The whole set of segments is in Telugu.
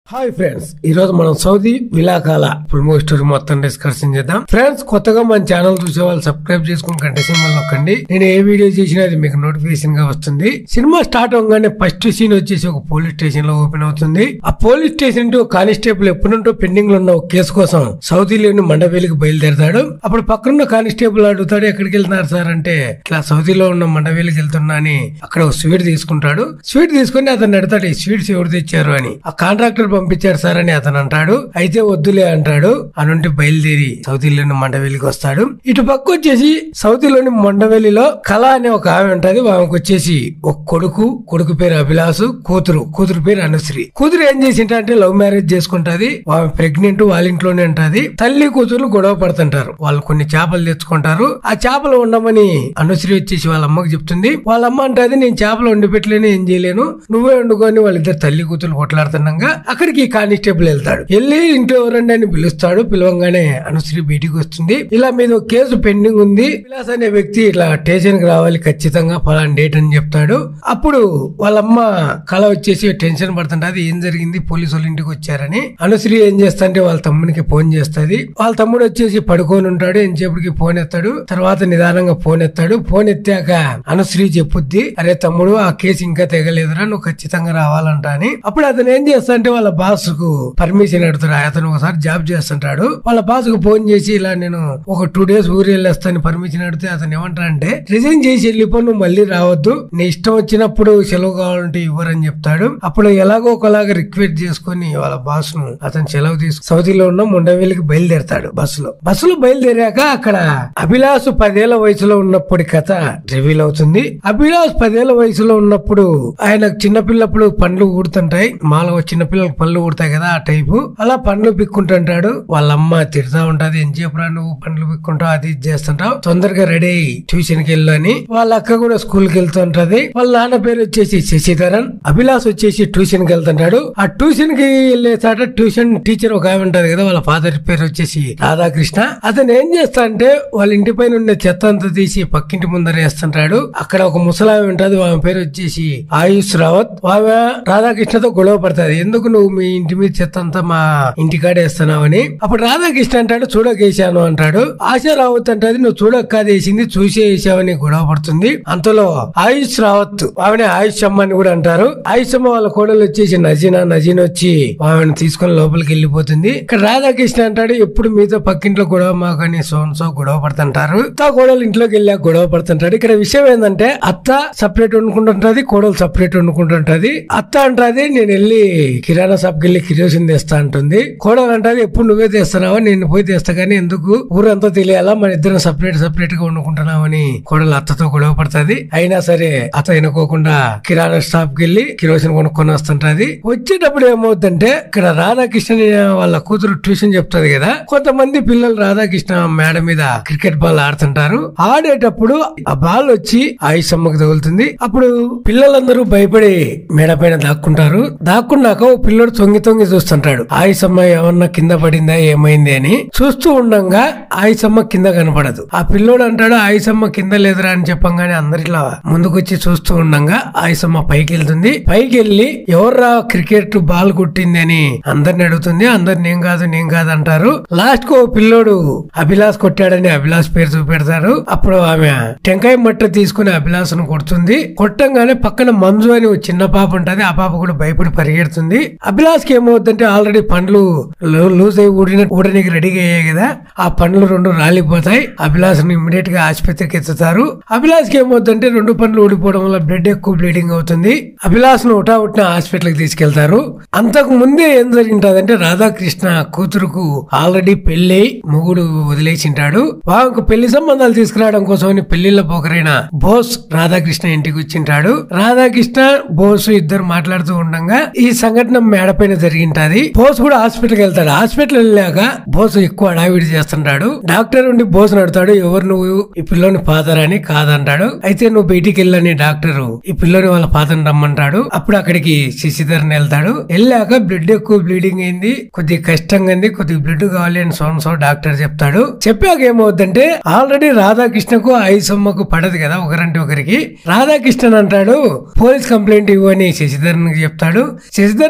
హాయ్ ఫ్రెండ్స్ ఈ రోజు మనం Saudi Vellakka full movie story మొత్తం డిస్కషన్ చేద్దాం ఫ్రెండ్స్ కొత్తగా మన ఛానల్ చూసే వాళ్ళు సబ్స్క్రైబ్ చేసుకుని గంట సింబల్ నొక్కండి నేను ఏ వీడియో చేసినా అది మీకు నోటిఫికేషన్ గా వస్తుంది సినిమా స్టార్ట్ అవగానే ఫస్ట్ సీన్ వచ్చేసి ఒక పోలీస్ స్టేషన్ లో ఓపెన్ అవుతుంది ఆ పోలీస్ స్టేషన్ ఒక కానిస్టేబుల్ ఎప్పుడుంటో పెండింగ్ లో ఉన్న ఒక కేసు కోసం సౌదీలోని మండవేలికి బయలుదేరతాడు అప్పుడు పక్కనున్న కానిస్టేబుల్ అడుగుతాడు ఎక్కడికి వెళ్తున్నారు సార్ అంటే ఇట్లా సౌదీలో ఉన్న మండవేలికి వెళ్తున్నా అని అక్కడ ఒక స్వీట్ తీసుకుంటాడు స్వీట్ తీసుకుని అతను అడతాడు ఈ స్వీట్స్ ఎవరు తెచ్చారు అని ఆ కాంట్రాక్టర్ పంపించారు సార్ అని అతను అంటాడు అయితే వద్దులే అంటాడు అనుంటి బయలుదేరి సౌదీలోని మండవేలికి వస్తాడు ఇటు పక్క వచ్చేసి సౌదీలోని మండవేలిలో కళ అనే ఒక ఆమె ఉంటది ఆమెకు వచ్చేసి ఒక కొడుకు కొడుకు పేరు అభిలాష్ కూతురు కూతురు పేరు అనుశ్రీ కూతురు ఏం చేసింట అంటే లవ్ మ్యారేజ్ చేసుకుంటది ఆమె ప్రెగ్నెంట్ వాళ్ళ ఇంట్లోనే ఉంటది తల్లి కూతురు గొడవ పడుతుంటారు వాళ్ళు కొన్ని చేపలు తెచ్చుకుంటారు ఆ చేపలు ఉండమని అనుశ్రీ వచ్చేసి వాళ్ళ అమ్మకి చెప్తుంది వాళ్ళ అమ్మ అంటది నేను చేపలు వండి పెట్టలేను ఏం చేయలేను నువ్వే వండుకొని వాళ్ళిద్దరు తల్లి కూతురు కొట్లాడుతున్నాగా అక్కడికి ఈ కానిస్టేబుల్ వెళ్తాడు వెళ్ళి ఇంట్లో ఎవరండి అని పిలుస్తాడు పిలవంగానే అనుశ్రీ బయటికి వస్తుంది ఇలా మీద ఒక కేసు పెండింగ్ ఉంది విలాస్ అనే వ్యక్తి ఇట్లా స్టేషన్ కి రావాలి ఖచ్చితంగా ఫలానా డేట్ అని చెప్తాడు అప్పుడు వాళ్ళమ్మ కళ వచ్చేసి టెన్షన్ పడుతుంటది ఏం జరిగింది పోలీసు వాళ్ళ ఇంటికి వచ్చారని అనుశ్రీ ఏం చేస్తాంటే వాళ్ళ తమ్మునికి ఫోన్ చేస్తది వాళ్ళ తమ్ముడు వచ్చేసి పడుకొని ఉంటాడు ఎంతసేపటికి ఫోన్ ఎత్తాడు తర్వాత నిదానంగా ఫోన్ ఎత్తాడు ఫోన్ ఎత్తాక అనుశ్రీ చెప్పుద్ది అరే తమ్ముడు ఆ కేసు ఇంకా తెగలేదురా నువ్వు ఖచ్చితంగా రావాలంట అని అప్పుడు అతను ఏం చేస్తా అంటే వాళ్ళ బాస్ కు పర్మిషన్ అడుగుతాడు అతను ఒకసారి జాబ్ చేస్తుంటాడు వాళ్ళ బాస్ కు ఫోన్ చేసి ఇలా నేను ఒక టూ డేస్ ఊరు వెళ్ళేస్తాను పర్మిషన్ అడిగితే అతను ఏమంటాడంటే రిజైన్ చేసి వెళ్ళిపో నువ్వు మళ్ళీ రావద్దు నీ ఇష్టం వచ్చినప్పుడు సెలవు కావాలంటే ఇవ్వరని చెప్తాడు అప్పుడు ఎలాగో ఒకలాగా రిక్వెస్ట్ చేసుకుని వాళ్ళ బాస్ ను అతను సెలవు తీసుకు సౌదీలో ఉన్న ముండవేలికి బయలుదేరతాడు బస్సులో బస్సులో బయలుదేరాక అక్కడ అభిలాష్ పదేళ్ల వయసులో ఉన్నప్పుడు కథ రివీల్ అవుతుంది అభిలాష్ పదేళ్ల వయసులో ఉన్నప్పుడు ఆయన చిన్నపిల్లప్పుడు పండ్లు ఊడుతుంటాయి మాలో చిన్నపిల్లలకు పళ్ళు ఊడతాయి కదా ఆ టైపు అలా పండ్లు పిక్కుంటుంటాడు వాళ్ళ అమ్మ తిడతా ఉంటది ఏం చెప్పరా నువ్వు పండ్లు పిక్కుంటావు అది ఇది చేస్తుంటావు తొందరగా రెడీ అయ్యి ట్యూషన్ కి వెళ్ళు అని వాళ్ళ అక్క కూడా స్కూల్ కి వెళ్తుంటది వాళ్ళ నాన్న పేరు వచ్చేసి శశిధరన్ అభిలాష్ వచ్చేసి ట్యూషన్ కి వెళ్తుంటాడు ఆ ట్యూషన్ కి వెళ్లే చాట ట్యూషన్ టీచర్ ఒక ఆమె ఉంటది కదా వాళ్ళ ఫాదర్ పేరు వచ్చేసి రాధాకృష్ణ అతను ఏం చేస్తా అంటే వాళ్ళ ఇంటి పైన ఉన్న చెత్త అంతా తీసి పక్కింటి ముందర వేస్తుంటాడు అక్కడ ఒక ముసలామె ఉంటది ఆమె పేరు వచ్చేసి ఆయుష్ రావత్ ఆమె రాధాకృష్ణతో గొడవ పడుతుంది ఎందుకు నువ్వు మీ ఇంటి మీద చెత్త అంతా మా ఇంటికాడ వేస్తున్నావని అప్పుడు రాధాకృష్ణ అంటాడు చూడకేసాను అంటాడు ఆశ రావత్ అంటది నువ్వు చూడక కాదు వేసింది చూసే వేసావని గొడవ పడుతుంది అంతలో ఆయుష్ రావత్ ఆమెనే ఆయుష్ అమ్మ అని కూడా అంటారు ఆయుష్ అమ్మ వాళ్ళ కోడలు వచ్చేసి నజీనా నజీన్ వచ్చి ఆమెను తీసుకొని లోపలికి వెళ్ళిపోతుంది ఇక్కడ రాధాకృష్ణ అంటాడు ఎప్పుడు మీతో పక్కింట్లో గొడవ మాకని సోన్ సో గొడవ పడుతుంటారు అత్త కోడలు ఇంట్లోకి వెళ్ళాక గొడవ పడుతుంటాడు ఇక్కడ విషయం ఏంటంటే అత్త సపరేట్ వండుకుంటుంటది కోడలు సపరేట్ వండుకుంటుంటది అత్త అంటది నేను వెళ్ళి కిరాణా షాప్కి వెళ్ళి కిరోసిన్ తెస్తా అంటుంది కోడలు అంటది ఎప్పుడు నువ్వే తెస్తున్నావా నేను పోయి తెస్తా కానీ ఎందుకు ఊరంతా తెలియాలా మన ఇద్దరం సపరేట్ సపరేట్ గా వండుకుంటున్నామని కోడలు అత్తతో గొడవ పడుతుంది అయినా సరే అత్త ఎనుకోకుండా కిరాణా షాప్ కి వెళ్ళి కిరోసిన్ కొనుక్కొని వస్తుంటది వచ్చేటప్పుడు ఏమవుతుందంటే ఇక్కడ రాధాకృష్ణ వాళ్ళ కూతురు ట్యూషన్ చెప్తుంది కదా కొంతమంది పిల్లలు రాధాకృష్ణ మేడ మీద క్రికెట్ బాల్ ఆడుతుంటారు ఆడేటప్పుడు ఆ బాల్ వచ్చి ఆయుషమ్మకు తగులుతుంది అప్పుడు పిల్లలందరూ భయపడి మేడ పైన దాక్కుంటారు దాక్కున్నాక ఓ పిల్లోడు తొంగి తొంగి చూస్తుంటాడు ఆయుషమ్మ ఏమన్నా కింద పడిందా ఏమైంది అని చూస్తూ ఉండంగా ఆయుషమ్మ కింద కనపడదు ఆ పిల్లోడు అంటాడు ఆయుషమ్మ కింద లేదురా అని చెప్పంగానే అందరిలా ముందుకొచ్చి చూస్తూ ఉండంగా ఆయుషమ్మ పైకి వెళ్తుంది పైకి వెళ్ళి ఎవర్రా క్రికెట్ బాల్ కొట్టింది అని అందరిని అడుగుతుంది అందరు నేను కాదు నేను కాదు అంటారు లాస్ట్ కు ఓ పిల్లోడు అభిలాష్ కొట్టాడని అభిలాష్ పేరు చూపెడతారు అప్పుడు ఆమె టెంకాయ మట్ట తీసుకుని అభిలాష్ ను కొడుతుంది కొట్టంగానే పక్కన మంజు అని ఓ చిన్న పాప ఉంటది ఆ పాప కూడా భయపడి పరిగెడుతుంది అభిలాష్ కి ఏమవుతుందంటే ఆల్రెడీ పండ్లు లూ- లూజ్ అయి ఊడిన ఊడనికి రెడీగా అయ్యాయి కదా ఆ పండ్లు రెండు రాలిపోతాయి అభిలాష్ ను ఇమ్మీడియట్ గా ఆసుపత్రికి ఎత్తుతారు అభిలాష్ కి ఏమవుతుందంటే రెండు పండ్లు ఊడిపోవడం వల్ల బ్లడ్ ఎక్కువ బ్లీడింగ్ అవుతుంది అభిలాష్ ను ఉటా ఉట్టిన హాస్పిటల్ కి తీసుకెళ్తారు అంతకు ముందే ఏం జరిగింటదంటే రాధాకృష్ణ కూతురుకు ఆల్రెడీ పెళ్లి మొగుడు వదిలేసింటాడు వాళ్ళకు పెళ్లి సంబంధాలు తీసుకురావడం కోసమని పెళ్లిళ్ళ పోకరైన బోస్ రాధాకృష్ణ ఇంటికి వచ్చింటాడు రాధాకృష్ణ బోస్ ఇద్దరు మాట్లాడుతూ ఉండగా ఈ సంఘటన మేడపైన జరిగింటది బోస్ కూడా హాస్పిటల్కి వెళ్తాడు హాస్పిటల్ వెళ్ళాక బోస్ ఎక్కువ హడావిడి చేస్తుంటాడు డాక్టర్ ఉండి బోస్ నడుతాడు ఎవరు నువ్వు ఈ పిల్లోని ఫాదర్ అని కాదంటాడు అయితే నువ్వు బయటికి వెళ్ళని డాక్టర్ ఈ పిల్లోని వాళ్ళ ఫాదర్ రమ్మంటాడు అప్పుడు అక్కడికి శశిధరన్ వెళ్తాడు వెళ్ళాక బ్లడ్ ఎక్కువ బ్లీడింగ్ అయింది కొద్దిగా కష్టంగా ఉంది కొద్దిగా బ్లడ్ కావాలి అని సోన్ సో డాక్టర్ చెప్తాడు చెప్పాక ఏమవుతుందంటే ఆల్రెడీ రాధాకృష్ణకు ఐసమ్మకు పడదు కదా ఒకరంటే ఒకరికి రాధాకృష్ణన్ అంటాడు పోలీస్ కంప్లైంట్ ఇవ్వని శశిధరన్ చెప్తాడు శశిధరన్ అంటాడు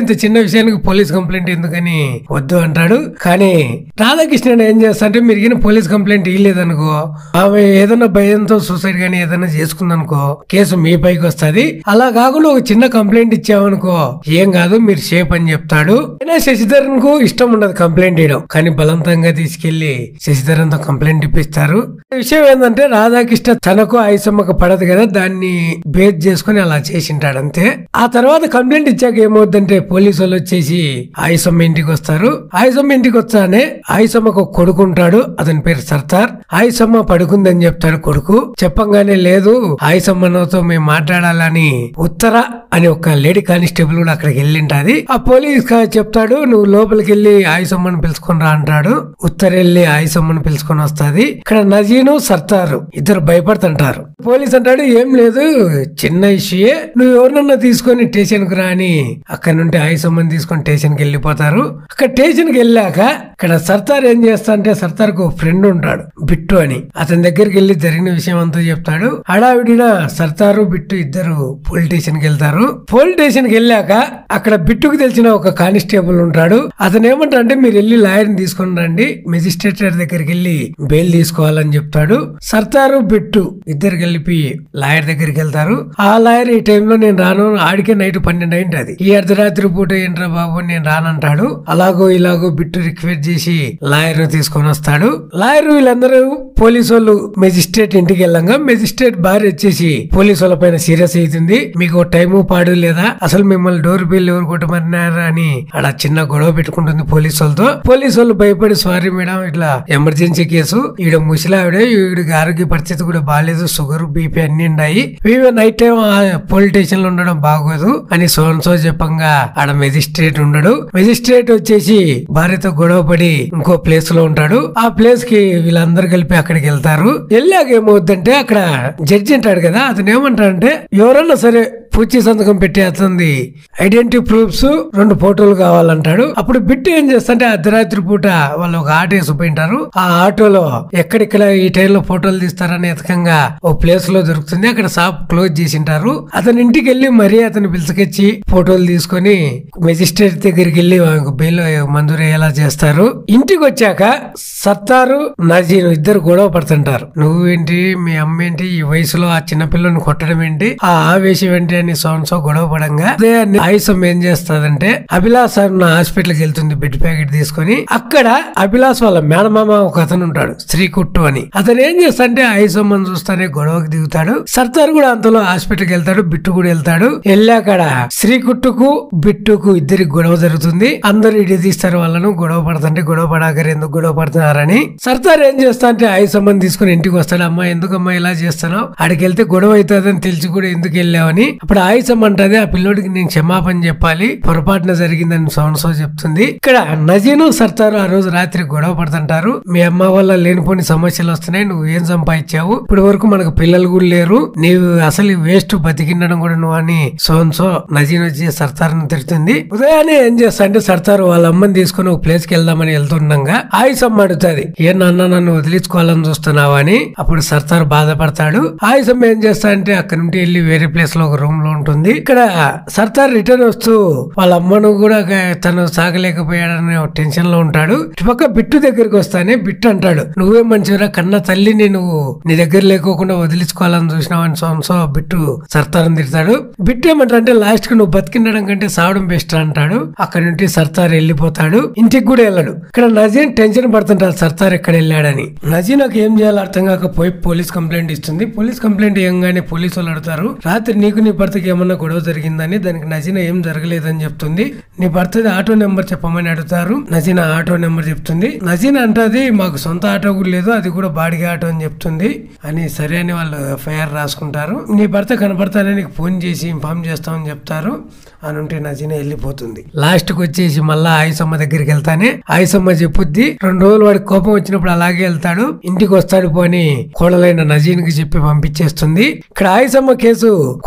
ఇంత చిన్న విషయానికి పోలీస్ కంప్లైంట్ ఎందుకని వద్దు అంటాడు కానీ రాధాకృష్ణ ఏం చేస్తాంటే మీరు పోలీస్ కంప్లైంట్ ఇవ్వలేదనుకో ఆమె ఏదైనా భయంతో సూసైడ్ గానీ ఏదైనా చేసుకుందనుకో కేసు మీ పైకి వస్తది అలా కాకుండా ఒక చిన్న కంప్లైంట్ ఇచ్చామనుకో ఏం కాదు మీరు సేఫ్ అని చెప్తాడు అయినా శశిధరన్ కు ఇష్టం ఉండదు కంప్లైంట్ ఇవ్వడం కానీ బలవంతంగా తీసుకెళ్లి శశిధరన్ తో కంప్లైంట్ ఇప్పిస్తారు విషయం ఏంటంటే రాధాకృష్ణ తనకు ఐసమ్మకు పడదు కదా దాన్ని బేస్ చేసుకుని అలా చేసింటాడు అంతే ఆ తర్వాత కంప్లైంట్ ఇచ్చాక ఏమవుద్దంటే పోలీసు వాళ్ళు వచ్చేసి ఐసమ్మ ఇంటికి వస్తారు ఐసమ్మ ఇంటికి వచ్చానే ఐసమ్మకు ఒక కొడుకు ఉంటాడు అతని పేరు సర్దార్ ఐసమ్మ పడుకుందని చెప్తాడు కొడుకు చెప్పంగానే లేదు ఐసమ్మతో మేము మాట్లాడాలని ఉత్తర అని ఒక లేడీ కానిస్టేబుల్ కూడా అక్కడికి వెళ్ళింటాది ఆ పోలీస్ కా- చెప్తాడు నువ్వు లోపలికి వెళ్ళి ఆయుసమ్మని పిలుచుకొని రా అంటాడు ఉత్తర వెళ్ళి ఆయుసమ్మని పిలుచుకొని వస్తాది ఇక్కడ నజీను సర్తారు ఇద్దరు భయపడుతుంటారు పోలీస్ అంటాడు ఏం లేదు చిన్న ఇష్యూయే నువ్వు ఎవరినన్నా తీసుకొని స్టేషన్ కు రా అని అక్కడ నుండి ఆయుసమ్మని తీసుకొని స్టేషన్ కి వెళ్ళిపోతారు అక్కడ స్టేషన్ కి వెళ్ళాక ఇక్కడ సర్దార్ ఏం చేస్తా అంటే సర్దార్ కు ఫ్రెండ్ ఉంటాడు బిట్టు అని అతని దగ్గరికి వెళ్ళి జరిగిన విషయం అంతా చెప్తాడు హడావిడిన సర్దారు బిట్టు ఇద్దరు పోలీస్ స్టేషన్ కి వెళ్తారు పోలీస్ స్టేషన్ కి వెళ్ళాక అక్కడ బిట్టుకు తెలిసిన ఒక కానిస్టేబుల్ ఉంటాడు అతను ఏమంటా అంటే మీరు వెళ్ళి లాయర్ ని తీసుకొని రండి మెజిస్ట్రేట్ దగ్గరికి వెళ్ళి బెయిల్ తీసుకోవాలని చెప్తాడు సర్దారు బిట్టు ఇద్దరు కలిపి లాయర్ దగ్గరికి వెళ్తారు ఆ లాయర్ ఈ టైంలో నేను రాను ఆడికే నైట్ పన్నెండు అయింది అది ఈ అర్ధరాత్రి పూట ఏంట్రా బాబు నేను రానంటాడు అలాగో ఇలాగో బిట్టు రిక్వెస్ట్ చేసి లాయర్ ని తీసుకొని వస్తాడు లాయర్ వీళ్ళందరూ పోలీసు వాళ్ళు మెజిస్ట్రేట్ ఇంటికి వెళ్ళంగా మెజిస్ట్రేట్ భార్య వచ్చేసి పోలీసు వాళ్ళ పైన సీరియస్ అవుతుంది మీకు టైము పాడు లేదా అసలు మిమ్మల్ని డోర్ బిల్ ఎవరు కొట్టమన్నారా అని అలా చిన్న గొడవ పెట్టుకుంటుంది పోలీసు వాళ్ళతో పోలీసు వాళ్ళు భయపడి సారీ మేడం ఇట్లా ఎమర్జెన్సీ కేసు ఈడ ముసలావిడే ఈవిడికి ఆరోగ్య పరిస్థితి కూడా బాగాలేదు షుగర్ బీపీ అన్ని ఉన్నాయి ఇవి నైట్ టైం పోలీస్ స్టేషన్ లో ఉండడం బాగోదు అని సోన్ సో చెప్పంగా ఆడ మెజిస్ట్రేట్ ఉండడు మెజిస్ట్రేట్ వచ్చేసి భార్యతో గొడవ పడి ఇంకో ప్లేస్ లో ఉంటాడు ఆ ప్లేస్ కి వీళ్ళందరూ కలిపి అక్కడికి వెళ్తారు వెళ్ళాక ఏమవుద్దంటే అక్కడ జడ్జి అంటాడు కదా అతను ఏమంటాడంటే ఎవరన్నా సరే పూచి సంతకం పెట్టి అతనిది ఐడెంటిటీ ప్రూఫ్స్ రెండు ఫోటోలు కావాలంటాడు అప్పుడు బిట్టు ఏం చేస్తంటే అర్ధరాత్రి పూట వాళ్ళు ఒక ఆటో వేసిపోయింటారు ఆ ఆటోలో ఎక్కడిక్కడ ఈ టైంలో ఫోటోలు తీస్తారని ఎతకంగా ఓ ప్లేస్ లో దొరుకుతుంది అక్కడ షాప్ క్లోజ్ చేసింటారు అతని ఇంటికి వెళ్ళి మరీ అతను పిలుచుకొచ్చి ఫోటోలు తీసుకొని మెజిస్ట్రేట్ దగ్గరికి వెళ్ళి బెయిల్ మంజూరు అయ్యేలా చేస్తారు ఇంటికి వచ్చాక సత్తారు నజీరు ఇద్దరు గొడవ పడుతుంటారు నువ్వేంటి మీ అమ్మ ఏంటి ఈ వయసులో ఆ చిన్న పిల్లని కొట్టడం ఏంటి ఆ ఆవేశం ఏంటి అని సోన్సో గొడవ పడంగా ఉదయాన్నే ఆయుసం ఏం చేస్తాదంటే అభిలాష్ అన్న హాస్పిటల్ కి వెళ్తుంది బెడ్ ప్యాకెట్ తీసుకొని అక్కడ అభిలాష్ వాళ్ళ మేనమామ ఒక అతను ఉంటాడు శ్రీకుట్టు అని అతను ఏం చేస్తాడంటే ఆయుసమ్మని చూస్తానే గొడవకి దిగుతాడు సర్దార్ కూడా అంతలో హాస్పిటల్ కి వెళ్తాడు బిట్టు కూడా వెళ్తాడు వెళ్ళాకడ శ్రీకుట్టుకు బిట్టుకు ఇద్దరికి గొడవ జరుగుతుంది అందరూ ఇడి తీస్తారు వాళ్ళను గొడవ పడుతుంటే గొడవ పడాకరు ఎందుకు గొడవ పడుతున్నారని సర్దార్ ఏం చేస్తా అంటే ఆయుసమ్మని తీసుకుని ఇంటికి వస్తాడు అమ్మా ఎందుకమ్మా ఇలా చేస్తున్నావు ఆడికి వెళ్తే గొడవ అవుతుందని తెలిసి కూడా ఎందుకు వెళ్ళావని అప్పుడు ఆయుసం అంటది ఆ పిల్లోడికి నేను క్షమాపణ చెప్పాలి పొరపాటున జరిగిందని సోనసో చెప్తుంది ఇక్కడ నజీను సర్దారు ఆ రోజు రాత్రి గొడవ పడుతుంటారు మీ అమ్మ వల్ల లేనిపోని సమస్యలు వస్తున్నాయి నువ్వు ఏం సంపాదించావు ఇప్పటి వరకు మనకు పిల్లలు కూడా లేరు నీవు అసలు వేస్ట్ బతికిండడం కూడా నువ్వు అని సోన్సో నజీన్ వచ్చి సర్దార్ని తిడుతుంది ఉదయాన్నే ఏం చేస్తా అంటే సర్దార్ వాళ్ళ అమ్మని తీసుకుని ఒక ప్లేస్ కి వెళ్దామని వెళ్తుండగా ఆయుసమ్మ అడుగుతుంది ఏ నాన్న నన్ను వదిలించుకోవాలని చూస్తున్నావా అని అప్పుడు సర్దార్ బాధపడతాడు ఆయుసమ్మ ఏం చేస్తా అంటే అక్కడ నుండి వెళ్ళి వేరే ప్లేస్ లో ఒక రూమ్ లో ఉంటుంది ఇక్కడ సర్దార్ రిటర్న్ వస్తూ వాళ్ళ అమ్మను కూడా గ- తను సాగలేకపోయాడని టెన్షన్ లో ఉంటాడు ఇటుపక్క బిట్టు దగ్గరికి వస్తానే బిట్టు అంటాడు నువ్వే మంచిరా కన్న తల్లిని నువ్వు నీ దగ్గర లేకోకుండా వదిలించుకోవాలని చూసినావని సో బిట్టు సర్దార్ని తిడతాడు బిట్టు ఏమంటాడంటే లాస్ట్ కి నువ్వు బతికిండడం కంటే సావడం బెస్ట్ అంటాడు అక్కడ నుండి సర్దార్ వెళ్ళిపోతాడు ఇంటికి కూడా వెళ్ళాడు ఇక్కడ నజీన్ టెన్షన్ పడుతుంటాడు సర్దార్ ఎక్కడ వెళ్ళాడని నజీన్ నాకు ఏం చేయాలో అర్థం కాక పోయి పోలీస్ కంప్లైంట్ ఇస్తుంది పోలీస్ కంప్లైంట్ ఇవ్వగానే పోలీసు వాళ్ళు అడుగుతారు రాత్రి నీకు నీ భర్తకి ఏమన్నా గొడవ జరిగిందని దానికి నజీన ఏం జరగలేదని చెప్తుంది నీ భర్తది ఆటో నెంబర్ చెప్పమని అడుగుతారు నజీన ఆటో నెంబర్ చెప్తుంది నజీన అంటది మాకు సొంత ఆటో కూడా లేదు అది కూడా బాడిగ ఆటో అని చెప్తుంది అని సరే అని వాళ్ళు ఎఫ్ఐఆర్ రాసుకుంటారు నీ భర్త కనపడతానే నీకు ఫోన్ చేసి ఇన్ఫార్మ్ చేస్తామని చెప్తారు అని ఉంటే నజీన వెళ్ళిపోతుంది లాస్ట్ కి వచ్చేసి మళ్ళా ఆయుసమ్మ దగ్గరికి వెళ్తానే ఆయుసమ్మ చెప్పుద్ది రెండు రోజులు వాడికి కోపం వచ్చినప్పుడు అలాగే వెళ్తాడు ఇంటికి వస్తాడు పోని కోడలైన నజీన్ కి చెప్పి పంపించేస్తుంది ఇక్కడ ఆయుసమ్మ కేసు కోర్టులో ఉంది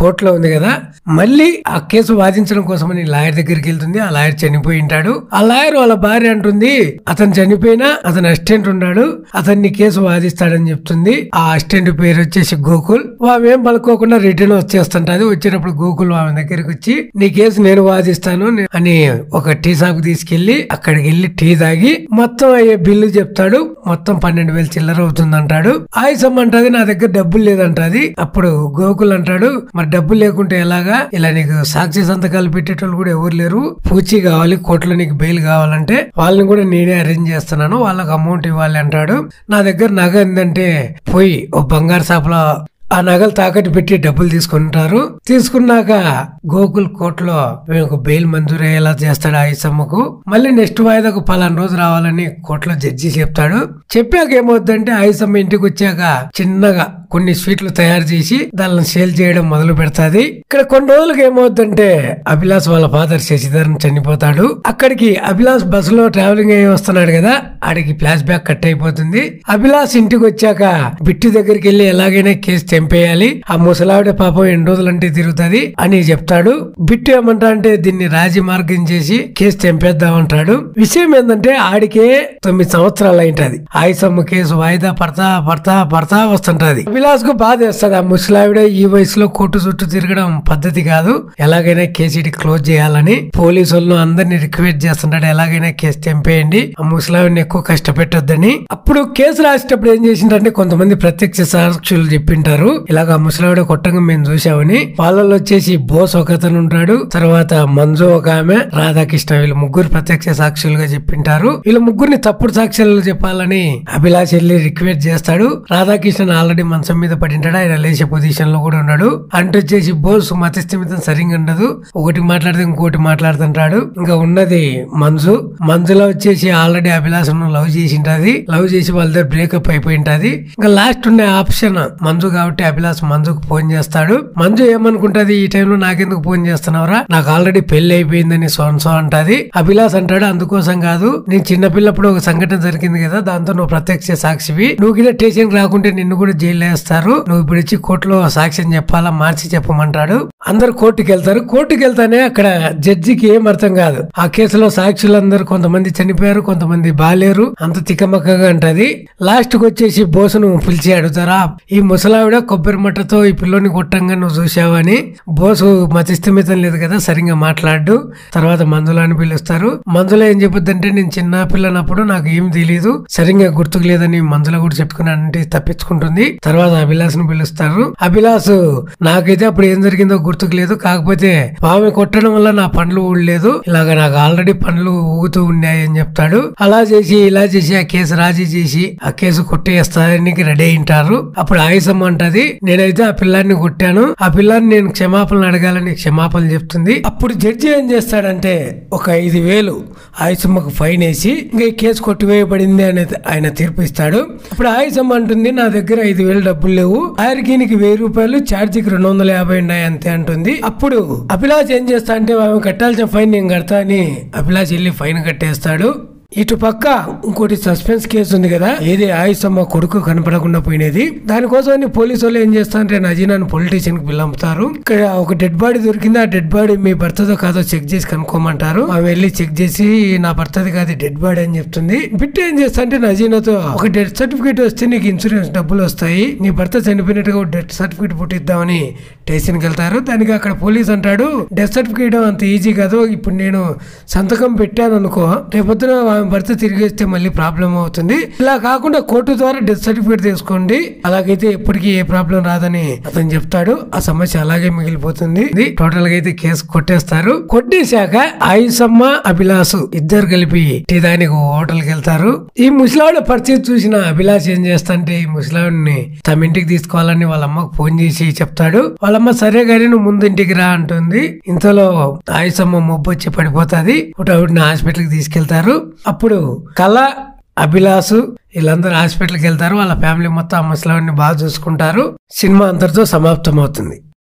కదా మళ్ళీ ఆ కేసు వాదించడం కోసమని లాయర్ దగ్గరికి వెళ్తుంది ఆ లాయర్ చనిపోయి ఉంటాడు ఆ లాయర్ వాళ్ళ భార్య అంటుంది అతను చనిపోయినా అతని అసిస్టెంట్ ఉన్నాడు అతన్ని కేసు వాదిస్తాడని చెప్తుంది ఆ అసిస్టెంట్ పేరు వచ్చేసి గోకుల్ ఆమె ఏం పలుకోకుండా రిటర్న్ వచ్చేస్తుంటది వచ్చేటప్పుడు గోకుల్ ఆమె దగ్గరికి వచ్చి నీ కేసు నేను వాదిస్తాను నే- అని ఒక టీ షాప్ తీసుకెళ్లి అక్కడికి వెళ్లి టీ తాగి మొత్తం అయ్యే బిల్లు చెప్తాడు మొత్తం పన్నెండు వేలు చిల్లర అవుతుంది అంటాడు ఆయుసం అంటది నా దగ్గర డబ్బులు లేదంటది అప్పుడు గోకుల్ అంటాడు మరి డబ్బులు లేకుంటే ఎలాగా ఇలా నీకు సాక్షి సంతకాలు పెట్టేటోళ్ళు కూడా ఎవరు లేరు పూచి కావాలి కోర్టులో నీకు బెయిల్ కావాలంటే వాళ్ళని కూడా నేనే అరేంజ్ చేస్తున్నాను వాళ్ళకి అమౌంట్ ఇవ్వాలి అంటాడు నా దగ్గర నగ ఏంటంటే పోయి ఓ బంగారు షాపులో ఆ నగలు తాకట్టు పెట్టి డబ్బులు తీసుకుంటారు తీసుకున్నాక గోకుల్ కోర్టులో ఒక బెయిల్ మంజూరు అయ్యేలా చేస్తాడు ఆయుసమ్మకు మళ్ళీ నెక్స్ట్ వాయిదాకు పలానా రోజు రావాలని కోర్టులో జడ్జి చెప్తాడు చెప్పాక ఏమవుద్దంటే ఆయుసమ్మ ఇంటికి వచ్చాక చిన్నగా కొన్ని స్వీట్లు తయారు చేసి దానిని సేల్ చేయడం మొదలు పెడతాది ఇక్కడ కొన్ని రోజులకు ఏమవుద్దంటే అభిలాష్ వాళ్ళ ఫాదర్ శశిధరన్ చనిపోతాడు అక్కడికి అభిలాష్ బస్సులో ట్రావెలింగ్ అయ్యి వస్తున్నాడు కదా ఆడికి ఫ్లాష్ బ్యాక్ కట్ అయిపోతుంది అభిలాష్ ఇంటికి వచ్చాక బిట్టి దగ్గరికి వెళ్ళి ఎలాగైనా కేసు తెంపేయాలి ఆ ముసలావిడ పాపం ఎన్ని రోజులంటే తిరుగుతుంది అని చెప్తాడు బిట్టు ఏమంటా అంటే దీన్ని రాజీ మార్గం చేసి కేసు తెంపేద్దామంటాడు విషయం ఏంటంటే ఆడికే తొమ్మిది సంవత్సరాలు అయింటది ఆయుసమ్మ కేసు వాయిదా పడతా పడతా పడతా వస్తుంటది అభిలాష్ కు బాధ వేస్తుంది ఆ ముసలావిడ ఈ వయసులో కోర్టు చుట్టూ తిరగడం పద్ధతి కాదు ఎలాగైనా కేసు ఇటు క్లోజ్ చేయాలని పోలీసు వాళ్ళు అందరినీ రిక్వెస్ట్ చేస్తుంటాడు ఎలాగైనా కేసు తెంపేయండి ఆ ముసలావిడిని ఎక్కువ కష్టపెట్టొద్దని అప్పుడు కేసు రాసేటప్పుడు ఏం చేసిందంటే కొంతమంది ప్రత్యక్ష సాక్షులు చెప్పింటారు ఇలాగ ఆ ముసలావిడ కొట్టంగా మేము చూసామని వాళ్ళలో వచ్చేసి బోస్ ఒక అతను ఉంటాడు తర్వాత మంజు ఒక ఆమె రాధాకృష్ణ వీళ్ళు ముగ్గురు ప్రత్యక్ష సాక్షులుగా చెప్పింటారు వీళ్ళ ముగ్గురిని తప్పుడు సాక్ష్యాలు చెప్పాలని అభిలాష్ వెళ్ళి రిక్వెస్ట్ చేస్తాడు రాధాకృష్ణ ఆల్రెడీ మంచం మీద పడింటాడు ఆయన లేచే పొజిషన్ లో కూడా ఉన్నాడు అంటూ వచ్చేసి బోస్ మతస్థిమితం సరిగ్గా ఉండదు ఒకటి మాట్లాడితే ఇంకోటి మాట్లాడుతుంటాడు ఇంకా ఉన్నది మంజు మంజులో వచ్చేసి ఆల్రెడీ అభిలాష్ లవ్ చేసింటది లవ్ చేసి వాళ్ళ దగ్గర బ్రేకప్ అయిపోయింటది ఇంకా లాస్ట్ ఉన్న ఆప్షన్ మంజు కాబట్టి అభిలాష్ మంజుకు ఫోన్ చేస్తాడు మంజు ఏమనుకుంటది ఈ టైంలో నాకెందుకు ఫోన్ చేస్తున్నావురా నాకు ఆల్రెడీ పెళ్లి అయిపోయిందని సోన్సో అంటది అభిలాష్ అంటాడు అందుకోసం కాదు నేను చిన్నపిల్లప్పుడు ఒక సంఘటన జరిగింది కదా దాంతో నువ్వు ప్రత్యక్ష సాక్షివి నువ్వు కూడా స్టేషన్ రాకుంటే నిన్ను కూడా జైలు వేస్తారు నువ్వు ఇప్పుడు వచ్చి కోర్టులో సాక్ష్యం చెప్పాలా మార్చి చెప్పమంటాడు అందరు కోర్టుకి వెళ్తారు కోర్టుకి వెళ్తానే అక్కడ జడ్జికి ఏం అర్థం కాదు ఆ కేసులో సాక్షులందరూ కొంతమంది చనిపోయారు కొంతమంది బాలేరు అంత తికమక్కగా ఉంటది లాస్ట్ కి వచ్చేసి బోసును పిలిచి అడుగుతారా ఈ ముసలావిడ కొబ్బరి మట్టతో ఈ పిల్లోని కొట్టంగా నువ్వు చూసావని బోసు మతిస్థిమితం లేదు కదా సరిగ్గా మాట్లాడు తర్వాత మందులని పిలుస్తారు మందులో ఏం చెప్పొద్దంటే నేను చిన్న పిల్లనప్పుడు నాకు ఏం తెలియదు సరిగ్గా గుర్తుకు లేదని మందులో కూడా చెప్పుకున్నానంటే తప్పించుకుంటుంది తర్వాత అభిలాష్ ను పిలుస్తారు అభిలాష్ నాకైతే అప్పుడు ఏం జరిగిందో గుర్తుకు లేదు కాకపోతే ఆమె కొట్టడం వల్ల నా పండ్లు ఊడలేదు ఇలాగ నాకు ఆల్రెడీ పండ్లు ఊగుతూ ఉన్నాయి అని చెప్తాడు అలా చేసి ఇలా చేసి ఆ కేసు రాజీ చేసి ఆ కేసు కొట్టేస్తానికి రెడీ అయింటారు అప్పుడు ఆయుసమ్మ అంటది నేనైతే ఆ పిల్లాన్ని కొట్టాను ఆ పిల్లాన్ని నేను క్షమాపణలు అడగాలని క్షమాపణలు చెప్తుంది అప్పుడు జడ్జి ఏం చేస్తాడంటే ఒక ఐదు వేలు ఆయుసమ్మకు ఫైన్ వేసి ఇంకా ఈ కేసు కొట్టివేయబడింది అనేది ఆయన తీర్పు ఇస్తాడు అప్పుడు ఆయుసమ్మ అంటుంది నా దగ్గర ఐదు వేలు డబ్బులు లేవు ఆయనకి వెయ్యి రూపాయలు ఛార్జీకి రెండు వందల యాభై ఉన్నాయి అంతే అంటుంది అప్పుడు అభిలాష్ ఏం చేస్తా అంటే ఆమె కట్టాల్సిన ఫైన్ నేను కడతా అని అభిలాష్ వెళ్ళి ఫైన్ కట్టేస్తాడు ఇటు పక్క ఇంకోటి సస్పెన్స్ కేసు ఉంది కదా ఏది ఆయుసమ్మ కొడుకు కనపడకుండా పోయినది దానికోసం పోలీసు వాళ్ళు ఏం చేస్తారంటే నజీనాను పొలిటీషియన్ కి పిలుపుతారు ఇక్కడ ఒక డెడ్ బాడీ దొరికింది ఆ డెడ్ బాడీ మీ భర్తతో కాదో చెక్ చేసి కనుక్కోమంటారు ఆమె వెళ్ళి చెక్ చేసి నా భర్తది కాదు డెడ్ బాడీ అని చెప్తుంది బిట్టు ఏం చేస్తా అంటే నజీనాతో ఒక డెత్ సర్టిఫికేట్ వస్తే నీకు ఇన్సూరెన్స్ డబ్బులు వస్తాయి నీ భర్త చనిపోయినట్టుగా ఒక డెత్ సర్టిఫికేట్ పుట్టిద్దామని స్టేషన్ కి వెళ్తారు దానికి అక్కడ పోలీస్ అంటాడు డెత్ సర్టిఫికేట్ అంత ఈజీ కాదు ఇప్పుడు నేను సంతకం పెట్టాను అనుకో రేపొద్దున ఆమె భర్త తిరిగి వస్తే మళ్ళీ ప్రాబ్లం అవుతుంది ఇలా కాకుండా కోర్టు ద్వారా డెత్ సర్టిఫికేట్ తీసుకోండి అలాగైతే ఎప్పటికీ ఏ ప్రాబ్లం రాదని అతను చెప్తాడు ఆ సమస్య అలాగే మిగిలిపోతుంది ఇది టోటల్ గా అయితే కేసు కొట్టేస్తారు కొట్టేశాక ఆయుసమ్మ అభిలాష్ ఇద్దరు కలిపి టీ దానికి హోటల్ కి వెళ్తారు ఈ ముసలావిడ పరిస్థితి చూసిన అభిలాష్ ఏం చేస్తాంటే ఈ ముసలావిడిని తమ ఇంటికి తీసుకోవాలని వాళ్ళ అమ్మకు ఫోన్ చేసి చెప్తాడు వాళ్ళమ్మ సరే గానీ నువ్వు ముందు ఇంటికి రా అంటుంది ఇంతలో ఆయుసమ్మ మొబ్బు వచ్చి పడిపోతాది ఆవిడని హాస్పిటల్ కి తీసుకెళ్తారు అప్పుడు కళ అభిలాష్ వీళ్ళందరూ హాస్పిటల్కి వెళ్తారు వాళ్ళ ఫ్యామిలీ మొత్తం ఆ ముసలావిడిని బాగా చూసుకుంటారు సినిమా అంతటితో సమాప్తం అవుతుంది